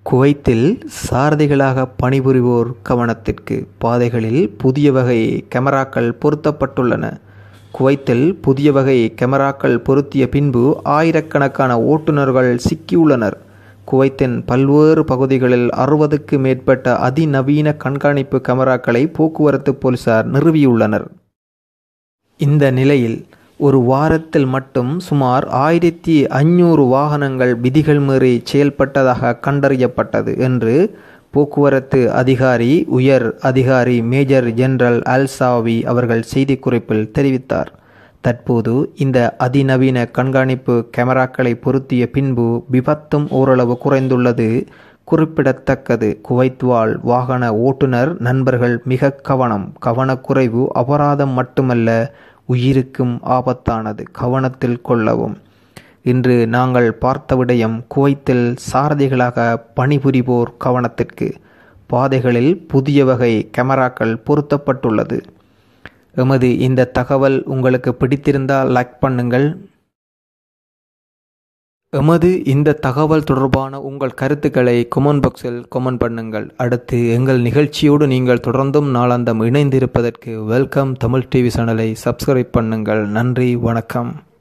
குவைத்தில் சாரதிகளாக பணிபுரிவோர் கவனத்திற்கு பாதைகளில் புதிய வகை கேமராக்கள் பொருத்தப்பட்டுள்ளன குவைத்தில் புதிய வகை கேமராக்கள் பொருத்திய பின்பு ஆயிரக்கணக்கான ஓட்டுநர்கள் சிக்கியுள்ளனர் குவைத்தின் பல்வேறு பகுதிகளில் அறுபதுக்கு மேற்பட்ட அதிநவீன கண்காணிப்பு கேமராக்களை போக்குவரத்து போலீசார் நிறுவியுள்ளனர் இந்த நிலையில் ஒரு வாரத்தில் மட்டும் சுமார் ஆயிரத்தி ஐநூறு வாகனங்கள் விதிகள் மீறி செயல்பட்டதாக கண்டறியப்பட்டது என்று போக்குவரத்து அதிகாரி உயர் அதிகாரி மேஜர் ஜெனரல் அல்சாவி அவர்கள் செய்திக்குறிப்பில் தெரிவித்தார் தற்போது இந்த அதிநவீன கண்காணிப்பு கேமராக்களை பொருத்திய பின்பு விபத்தும் ஓரளவு குறைந்துள்ளது குறிப்பிடத்தக்கது குவைத் வாழ் வாகன ஓட்டுநர் நண்பர்கள் மிக கவனம் கவனக்குறைவு அபராதம் மட்டுமல்ல உயிருக்கும் ஆபத்தானது கவனத்தில் கொள்ளவும் இன்று நாங்கள் பார்த்த விடயம் குவைத்தில் சாரதிகளாக பணிபுரிவோர் கவனத்திற்கு பாதைகளில் புதிய வகை கேமராக்கள் பொருத்தப்பட்டுள்ளது எமது இந்த தகவல் உங்களுக்கு பிடித்திருந்தால் லைக் பண்ணுங்கள் எமது இந்த தகவல் தொடர்பான உங்கள் கருத்துக்களை கொமெண்ட் பாக்ஸில் கொமெண்ட் பண்ணுங்கள் அடுத்து எங்கள் நிகழ்ச்சியோடு நீங்கள் தொடர்ந்தும் நாளாந்தம் இணைந்திருப்பதற்கு வெல்கம் தமிழ் டிவி சேனலை சப்ஸ்கிரைப் பண்ணுங்கள் நன்றி வணக்கம்